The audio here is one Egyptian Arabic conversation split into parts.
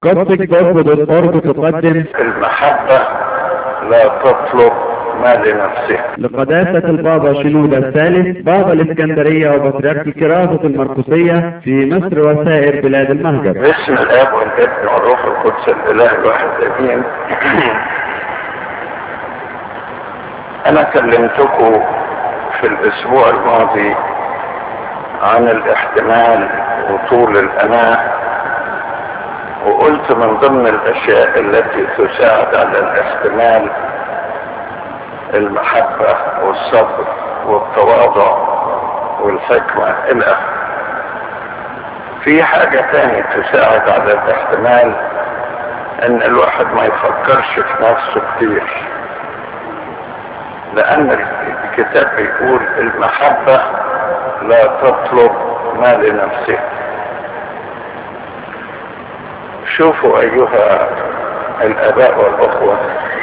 قصدك تقدم المحبة لا تطلب ما لنفسها لقداسة البابا شنودة الثالث بابا الإسكندرية وبطريرك الكراسة المرقسية في مصر وسائر بلاد المهجر باسم الاب والابن والروح القدس الاله الواحد امين انا كلمتكم في الاسبوع الماضي عن الاحتمال وطول الاناه وقلت من ضمن الاشياء التي تساعد على الاحتمال المحبة والصبر والتواضع والحكمة الى اخره في حاجة تانية تساعد على الاحتمال ان الواحد ما يفكرش في نفسه كتير لان الكتاب بيقول المحبة لا تطلب ما لنفسها شوفوا ايها الاباء والاخوة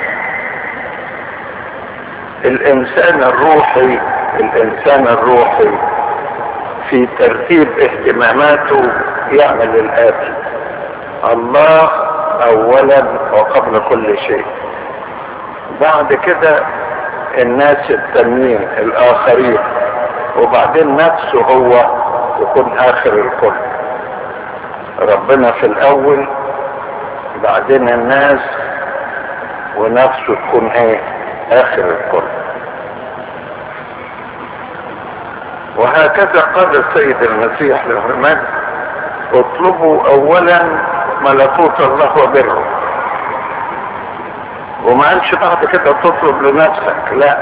الانسان الروحي الانسان الروحي في ترتيب اهتماماته يعمل الاتي الله اولا وقبل كل شيء بعد كده الناس التانيين الاخرين وبعدين نفسه هو يكون اخر الكل ربنا في الاول بعدين الناس ونفسه تكون ايه اخر الكل وهكذا قال السيد المسيح للمجد اطلبوا اولا ملكوت الله وبره وما قالش بعد كده تطلب لنفسك لا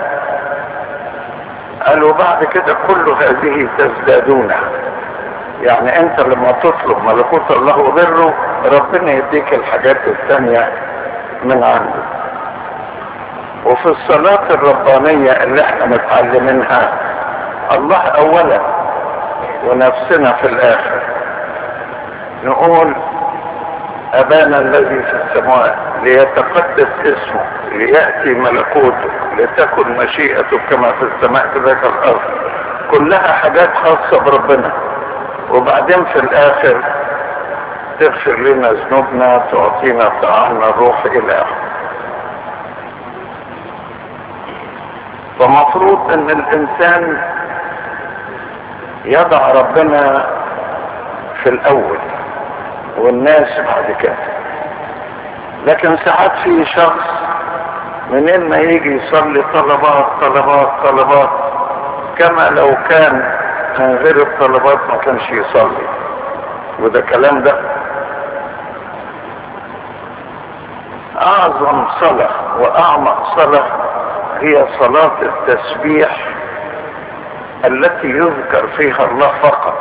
قالوا بعد كده كل هذه تزدادونها يعني انت لما تطلب ملكوت الله وبره ربنا يديك الحاجات الثانية من عنده وفي الصلاة الربانية اللي احنا متعلمينها الله اولا ونفسنا في الاخر نقول ابانا الذي في السماء ليتقدس اسمه ليأتي ملكوتك لتكن مشيئتك كما في السماء كذلك الارض كلها حاجات خاصة بربنا وبعدين في الاخر تغفر لنا ذنوبنا تعطينا طعامنا الروح الى اخره فمفروض ان الانسان يضع ربنا في الاول والناس بعد كده لكن ساعات في شخص منين ما يجي يصلي طلبات طلبات طلبات كما لو كان من غير الطلبات ما كانش يصلي وده كلام ده اعظم صلاة واعمق صلاة هي صلاة التسبيح التي يذكر فيها الله فقط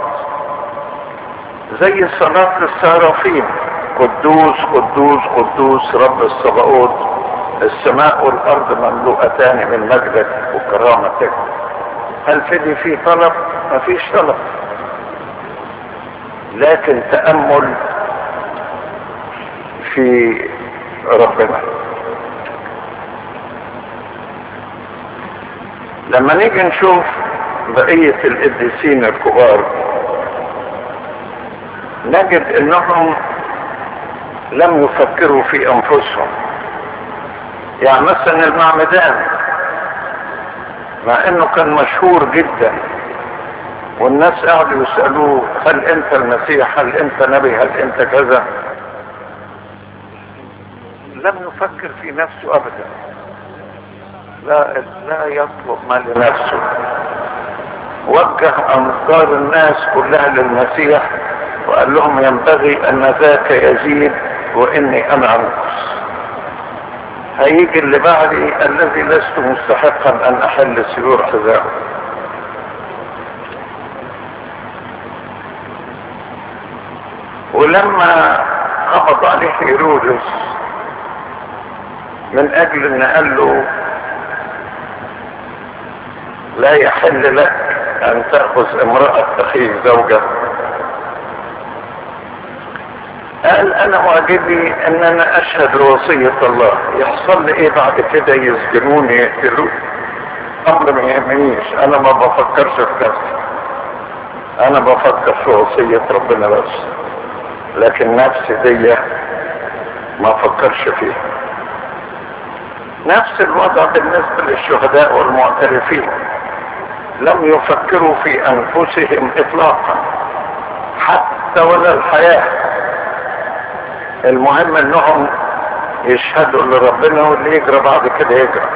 زي صلاة السرافين قدوس قدوس قدوس رب الصباؤوت السماء والارض مملوءتان من مجدك وكرامتك هل فدي في طلب ما فيش طلب لكن تأمل في ربنا لما نيجي نشوف بقية القديسين الكبار نجد انهم لم يفكروا في انفسهم يعني مثلا المعمدان مع انه كان مشهور جدا والناس قعدوا يسألوه هل انت المسيح هل انت نبي هل انت كذا لم يفكر في نفسه ابدا لا لا يطلب ما لنفسه وجه انظار الناس كلها للمسيح وقال لهم ينبغي ان ذاك يزيد واني انا انقص هيجي اللي بعدي الذي لست مستحقا ان احل سيور حذائه ولما قبض عليه هيرودس من اجل ان قال له لا يحل لك ان تأخذ امرأة اخيك زوجة قال انا معجبي ان انا اشهد لوصية الله يحصل لي ايه بعد كده يسجنوني يقتلوني امر ما يهمنيش انا ما بفكرش في نفسي انا بفكر في وصية ربنا بس لكن نفسي دي ما فكرش فيه نفس الوضع بالنسبة للشهداء والمعترفين لم يفكروا في انفسهم اطلاقا حتى ولا الحياة المهم انهم يشهدوا لربنا واللي يجرى بعد كده يجرى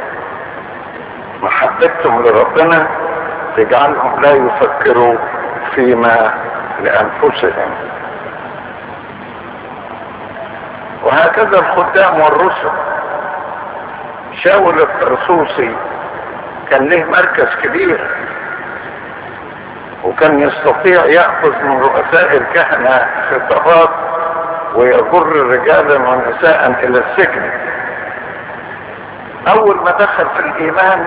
محبتهم لربنا تجعلهم لا يفكروا فيما لانفسهم وهكذا الخدام والرسل شاول الطرسوسي كان له مركز كبير وكان يستطيع يأخذ من رؤساء الكهنة خطابات ويجر رجالا ونساء إلى السجن أول ما دخل في الإيمان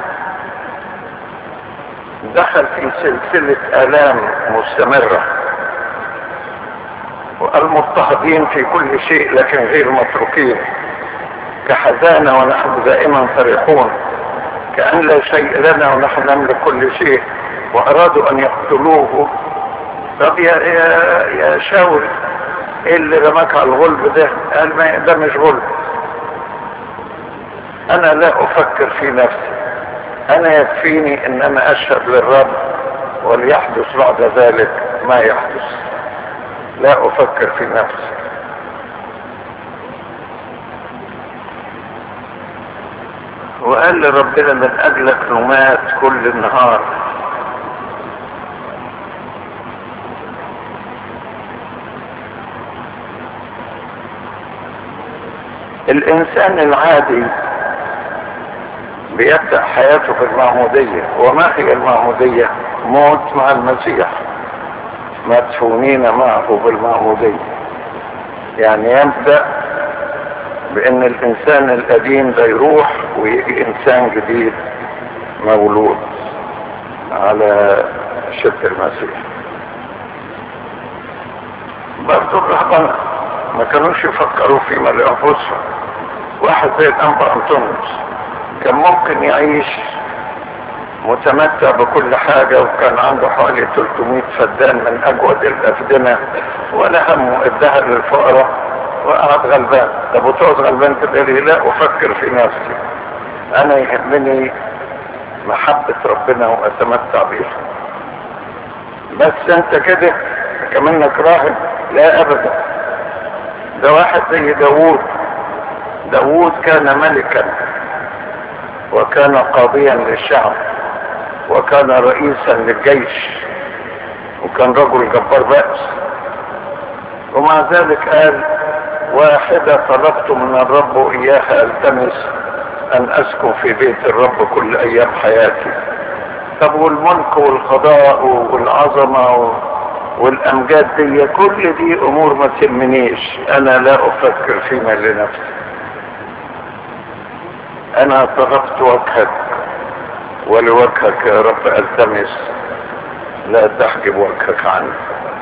دخل في سلسلة آلام مستمرة والمضطهدين في كل شيء لكن غير متروكين كحزانة ونحن دائما فرحون كأن لا شيء لنا ونحن نملك كل شيء وأرادوا أن يقتلوه طب يا, يا, يا شاول ايه اللي رماك على الغلب ده قال ما ده مش غلب انا لا افكر في نفسي انا يكفيني ان انا اشهد للرب وليحدث بعد ذلك ما يحدث لا افكر في نفسي وقال لربنا من اجلك نمات كل النهار الانسان العادي بيبدأ حياته في المعمودية وما هي المعمودية موت مع المسيح مدفونين معه بالمعمودية يعني يبدأ بان الانسان القديم ده يروح ويجي انسان جديد مولود على شد المسيح برضه الرهبنة ما كانوش يفكروا فيما لانفسهم واحد زي الانبا انطونيوس كان ممكن يعيش متمتع بكل حاجة وكان عنده حوالي 300 فدان من اجود الافدنة ولا همه اداها للفقراء وقعد غلبان طب وتقعد غلبان كده ليه لا افكر في نفسي انا يهمني محبة ربنا واتمتع بيها بس انت كده كمنك راهب لا ابدا ده واحد زي داوود داوود كان ملكا وكان قاضيا للشعب وكان رئيسا للجيش وكان رجل جبار بأس ومع ذلك قال واحدة طلبت من الرب إياها التمس أن أسكن في بيت الرب كل أيام حياتي طب والملك والقضاء والعظمة والأمجاد دي كل دي أمور ما تهمنيش أنا لا أفكر فيما لنفسي أنا طلبت وجهك ولوجهك يا رب التمس لا تحجب وجهك عني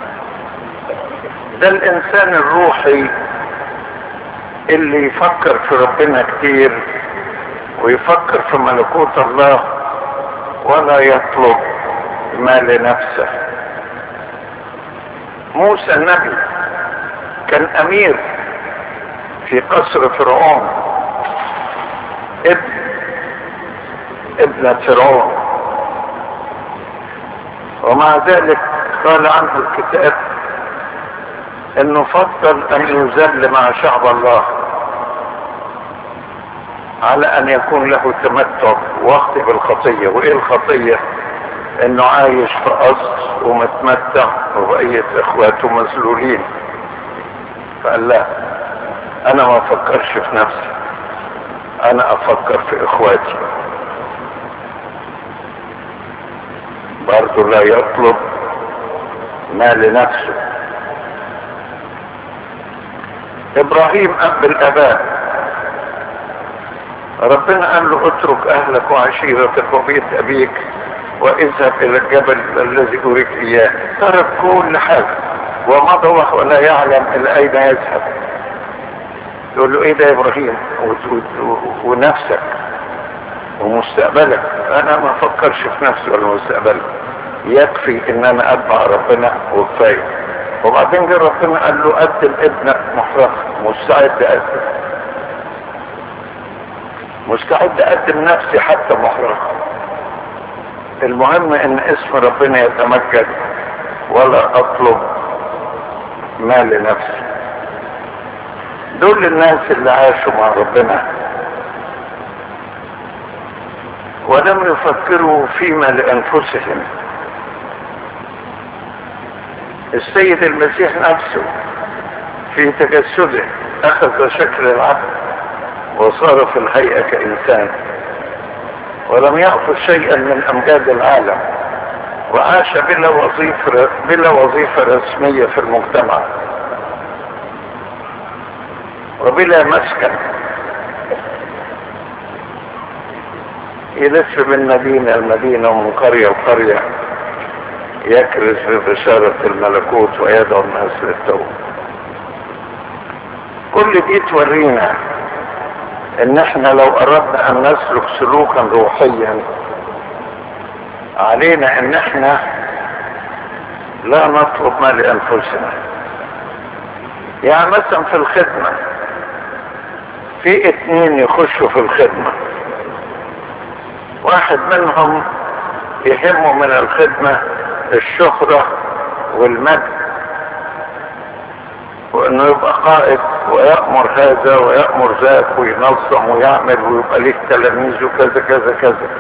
ده الانسان الروحي اللي يفكر في ربنا كتير ويفكر في ملكوت الله ولا يطلب ما لنفسه موسى النبي كان امير في قصر فرعون ابن ابنة فرعون ومع ذلك قال عنه الكتاب انه فضل ان يذل مع شعب الله على ان يكون له تمتع وقت بالخطية وايه الخطية انه عايش في قصر ومتمتع وبقية اخواته مذلولين فقال لا انا ما افكرش في نفسي انا افكر في اخواتي برضه لا يطلب ما لنفسه ابراهيم اب الاباء ربنا قال له اترك اهلك وعشيرتك وبيت ابيك واذهب الى الجبل الذي اريك اياه ترك كل حاجه ومضى وهو لا يعلم الى اين يذهب يقول له ايه ده يا ابراهيم ونفسك ومستقبلك انا ما افكرش في نفسي ولا مستقبلي يكفي ان انا اتبع ربنا وكفايه وبعدين جه ربنا قال له قدم ابنك محرقة مستعد اقدم مستعد اقدم نفسي حتى محرقة المهم ان اسم ربنا يتمجد ولا اطلب ما لنفسي دول الناس اللي عاشوا مع ربنا ولم يفكروا فيما لانفسهم السيد المسيح نفسه في تجسده اخذ شكل العبد وصار في الهيئة كإنسان ولم يأخذ شيئا من أمجاد العالم وعاش بلا وظيفة بلا وظيفة رسمية في المجتمع وبلا مسكن يلف من مدينة لمدينة ومن قرية لقرية يكرز ببشارة الملكوت ويدعو الناس للتوبة كل دي تورينا ان احنا لو اردنا ان نسلك سلوكا روحيا علينا ان احنا لا نطلب ما لانفسنا يعني مثلا في الخدمة في اتنين يخشوا في الخدمة واحد منهم يهمه من الخدمة الشهرة والمجد وانه يبقى قائد ويأمر هذا ويأمر ذاك وينظم ويعمل ويبقى ليه تلاميذ وكذا كذا كذا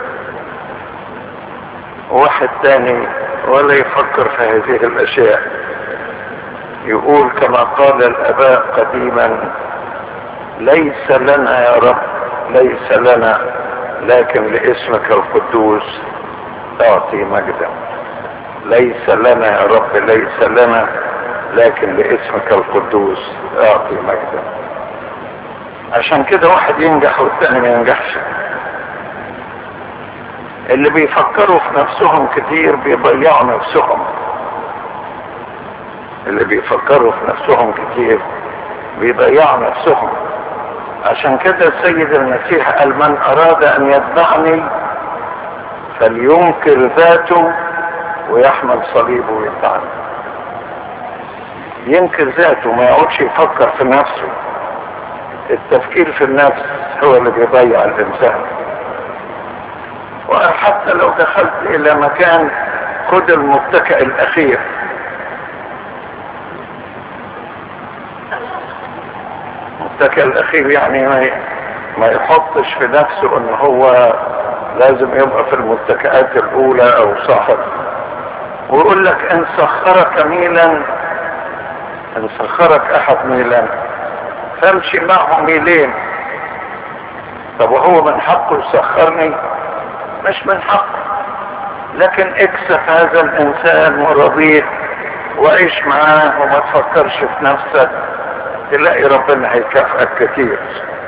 واحد تاني ولا يفكر في هذه الاشياء يقول كما قال الاباء قديما ليس لنا يا رب ليس لنا لكن لاسمك القدوس اعطي مجدا ليس لنا يا رب ليس لنا لكن لاسمك القدوس اعطي مجدا عشان كده واحد ينجح والتاني ما ينجحش اللي بيفكروا في نفسهم كتير بيضيعوا نفسهم اللي بيفكروا في نفسهم كتير بيضيعوا نفسهم عشان كده السيد المسيح قال من اراد ان يتبعني فلينكر ذاته ويحمل صليبه ويتبعني ينكر ذاته ما يقعدش يفكر في نفسه التفكير في النفس هو اللي بيضيع الانسان وحتى لو دخلت الى مكان خد المتكئ الاخير المتكئ الاخير يعني ما ما يحطش في نفسه ان هو لازم يبقى في المتكئات الاولى او صاحب ويقول لك ان سخرك ميلا ان سخرك احد ميلا فامشي معه ميلين طب وهو من حقه يسخرني مش من حقه لكن اكسف هذا الانسان ورضيه وعيش معاه وما تفكرش في نفسك تلاقي ربنا هيكافئك كتير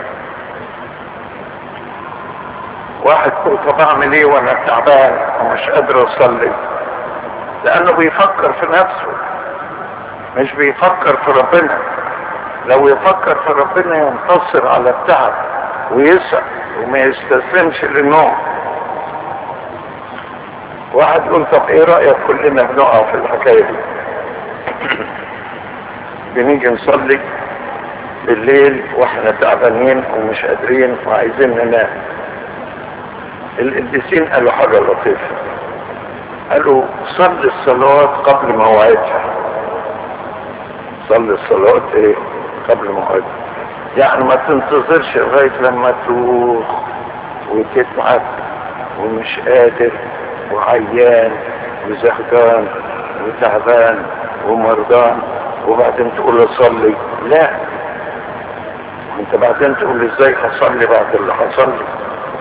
واحد يقول طب اعمل ايه وانا تعبان ومش قادر اصلي لانه بيفكر في نفسه مش بيفكر في ربنا لو يفكر في ربنا ينتصر على التعب ويسعى وما يستسلمش للنوم واحد يقول طب ايه رأيك كلنا بنقع في الحكاية دي بنيجي نصلي بالليل واحنا تعبانين ومش قادرين وعايزين ننام القديسين قالوا حاجة لطيفة قالوا صلي الصلوات قبل موعدها صلي الصلوات ايه قبل موعدها يعني ما تنتظرش لغاية لما تروح وتتعب ومش قادر وعيان وزهقان وتعبان ومرضان وبعدين تقول اصلي لا انت بعدين تقول ازاي هصلي بعد اللي حصل لي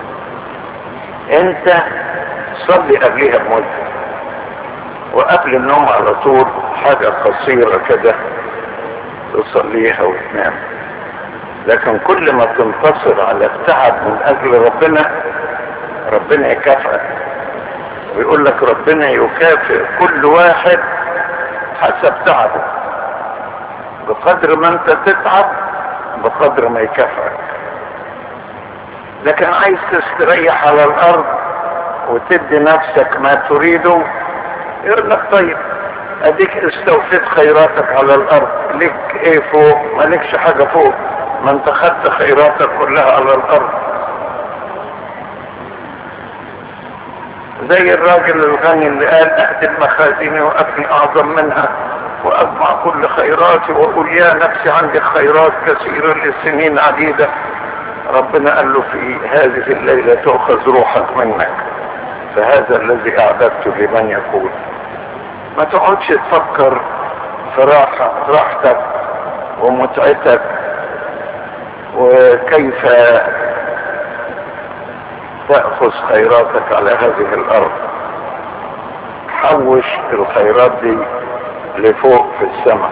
انت صلي قبلها بمدة وقبل النوم على طول حاجة قصيرة كده تصليها وتنام لكن كل ما تنتصر على التعب من اجل ربنا ربنا يكافئك ويقول لك ربنا يكافئ كل واحد حسب تعبه بقدر ما انت تتعب بقدر ما يكافئك لكن عايز تستريح على الارض وتدي نفسك ما تريده يقول لك طيب اديك استوفيت خيراتك على الارض لك ايه فوق مالكش حاجة فوق ما انت خدت خيراتك كلها على الارض زي الراجل الغني اللي قال اهدم مخازني وابني اعظم منها واجمع كل خيراتي واقول يا نفسي عندي خيرات كثيرة لسنين عديدة ربنا قال له في هذه الليلة تؤخذ روحك منك فهذا الذي اعددته لمن يقول ما تقعدش تفكر في راحة راحتك ومتعتك وكيف تأخذ خيراتك على هذه الأرض حوش الخيرات دي لفوق في السماء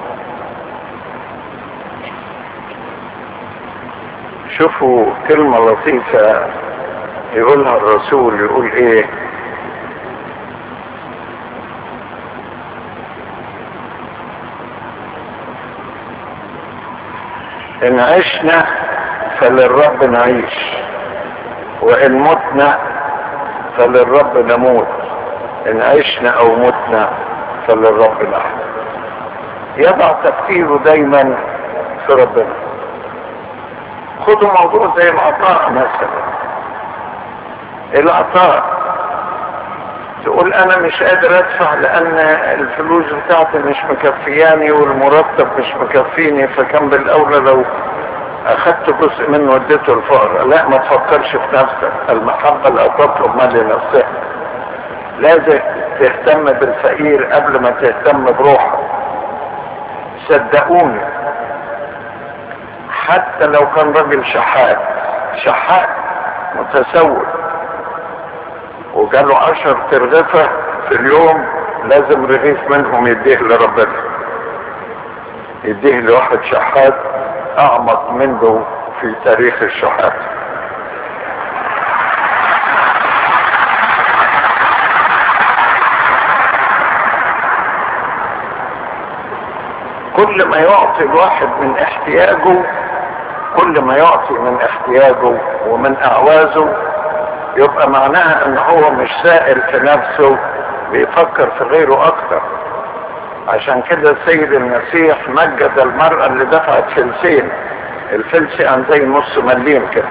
شوفوا كلمة لطيفة يقولها الرسول يقول ايه ان عشنا فللرب نعيش وان متنا فللرب نموت ان عشنا او متنا فللرب نحن يضع تفكيره دايما في ربنا خدوا موضوع زي العطاء مثلا العطاء تقول انا مش قادر ادفع لان الفلوس بتاعتي مش مكفياني والمرتب مش مكفيني فكان بالاولى لو اخدت جزء منه وديته الفقراء لا ما تفكرش في نفسك المحبة لا تطلب ما لنفسها لازم تهتم بالفقير قبل ما تهتم بروحك صدقوني حتى لو كان راجل شحات شحات متسول وجاله عشر ترغفة في اليوم لازم رغيف منهم يديه لربنا يديه لواحد شحات اعمق منه في تاريخ الشحات كل ما يعطي الواحد من احتياجه كل ما يعطي من احتياجه ومن اعوازه يبقى معناها ان هو مش سائل في نفسه بيفكر في غيره اكتر عشان كده السيد المسيح مجد المرأة اللي دفعت فلسين الفلس عن زي نص مليم كده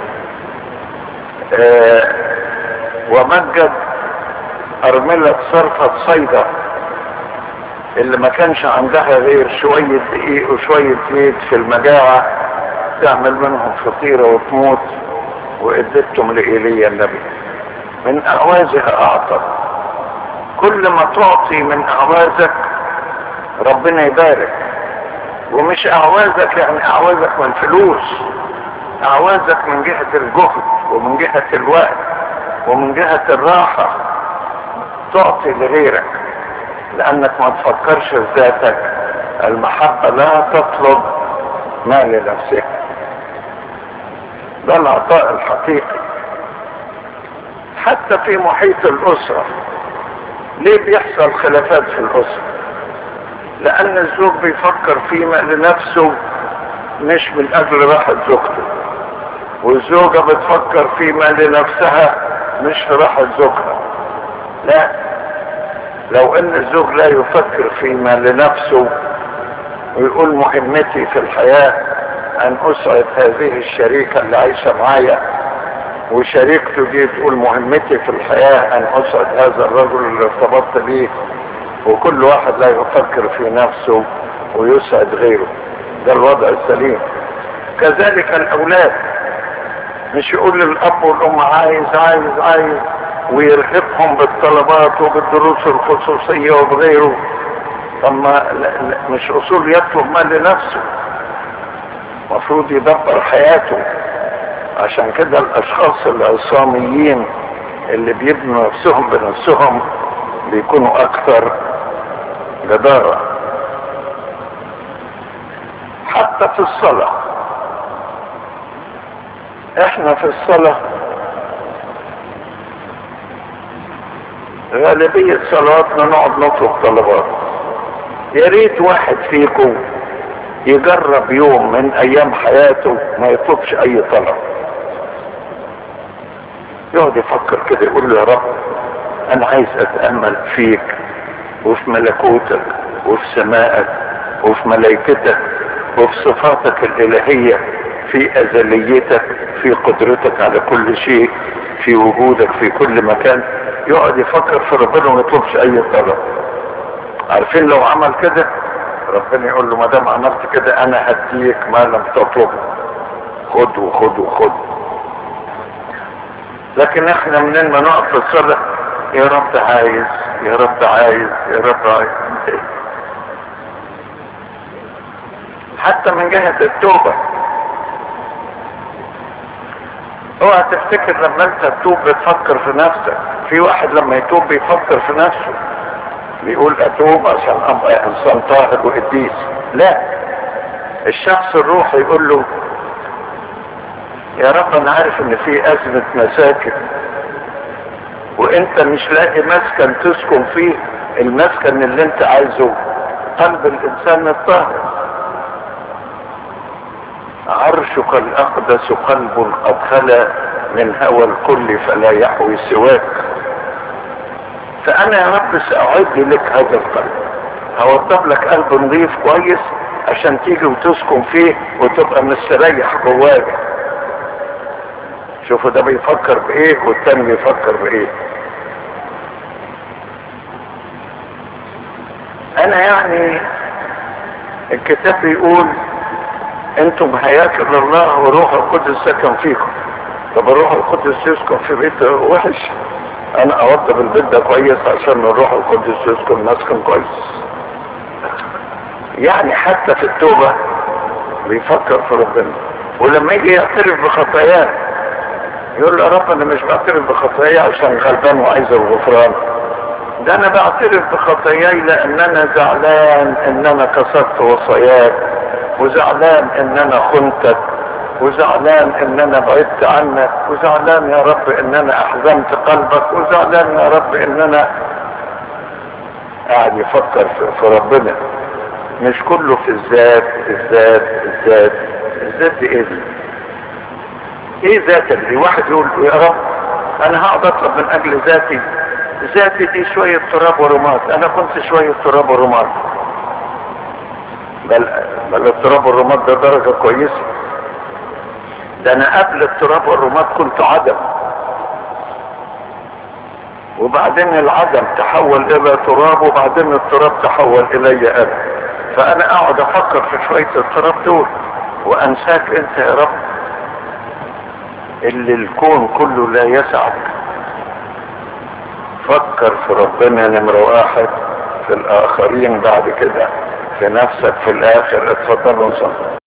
آه ومجد أرملة صرفة صيدة اللي ما كانش عندها غير شوية دقيق وشوية زيت في المجاعة تعمل منهم فطيرة وتموت واديتهم لإيليا النبي من أعوازها أعطت كل ما تعطي من أعوازك ربنا يبارك ومش أعوازك يعني أعوازك من فلوس أعوازك من جهة الجهد ومن جهة الوقت ومن جهة الراحة تعطي لغيرك لأنك ما تفكرش في ذاتك المحبة لا تطلب ما لنفسك ده العطاء الحقيقي حتى في محيط الأسرة ليه بيحصل خلافات في الأسرة لأن الزوج بيفكر فيما لنفسه مش من أجل راحة زوجته والزوجة بتفكر فيما لنفسها مش في راحة زوجها لا لو ان الزوج لا يفكر فيما لنفسه ويقول مهمتي في الحياة ان اسعد هذه الشريكة اللي عايشة معايا وشريكته دي تقول مهمتي في الحياة ان اسعد هذا الرجل اللي ارتبطت بيه وكل واحد لا يفكر في نفسه ويسعد غيره ده الوضع السليم كذلك الاولاد مش يقول للاب والام عايز عايز عايز ويرهقهم بالطلبات وبالدروس الخصوصية وبغيره طب ما مش اصول يطلب ما لنفسه المفروض يدبر حياته عشان كده الاشخاص العصاميين اللي بيبنوا نفسهم بنفسهم بيكونوا اكثر جدارة حتى في الصلاة احنا في الصلاة غالبية صلاتنا نقعد نطلب طلبات يا ريت واحد فيكم يجرب يوم من ايام حياته ما يطلبش اي طلب يقعد يفكر كده يقول له يا رب انا عايز اتأمل فيك وفي ملكوتك وفي سمائك وفي ملائكتك وفي صفاتك الإلهية في أزليتك في قدرتك على كل شيء في وجودك في كل مكان يقعد يفكر في ربنا وما يطلبش أي طلب عارفين لو عمل كده ربنا يقول له ما دام عملت كده أنا هديك ما لم تطلب خد وخد وخد لكن احنا منين ما نقف في الصلاة يا رب عايز يا رب عايز يا رب عايز حتى من جهة التوبة اوعى تفتكر لما انت تتوب بتفكر في نفسك في واحد لما يتوب بيفكر في نفسه بيقول اتوب عشان ابقى انسان طاهر وقديس لا الشخص الروحي يقول له يا رب انا عارف ان في ازمة مساكن وانت مش لاقي مسكن تسكن فيه المسكن اللي انت عايزه قلب الانسان الطاهر عرشك الاقدس قلب قد خلا من هوى الكل فلا يحوي سواك فانا يا رب ساعد لك هذا القلب هوضب لك قلب نظيف كويس عشان تيجي وتسكن فيه وتبقى مستريح جواك شوفوا ده بيفكر بايه والتاني بيفكر بايه انا يعني الكتاب بيقول انتم هياكل الله وروح القدس سكن فيكم طب الروح القدس يسكن في بيت وحش انا اوضب البيت ده كويس عشان الروح القدس يسكن مسكن كويس يعني حتى في التوبة بيفكر في ربنا ولما يجي يعترف بخطاياه يقول له يا رب انا مش بعترف بخطاياي عشان غلبان وعايز الغفران ده انا بعترف بخطاياي لان انا زعلان ان انا كسرت وصاياك وزعلان ان انا خنتك وزعلان ان انا بعدت عنك وزعلان يا رب ان انا احزنت قلبك وزعلان يا رب ان انا قاعد يفكر في, في ربنا مش كله في الذات الذات الذات الذات دي ايه دي ايه ذاتك دي واحد يقول يا رب انا هقعد اطلب من اجل ذاتي ذاتي دي شوية تراب ورماد انا كنت شوية تراب ورماد بل, بل التراب والرماد ده درجة كويسة ده انا قبل التراب والرماد كنت عدم وبعدين العدم تحول الى تراب وبعدين التراب تحول الي انا فانا اقعد افكر في شوية التراب دول وانساك انت يا رب اللي الكون كله لا يسعك فكر في ربنا نمرة واحد في الاخرين بعد كده في نفسك في الاخر اتفضلوا صلوا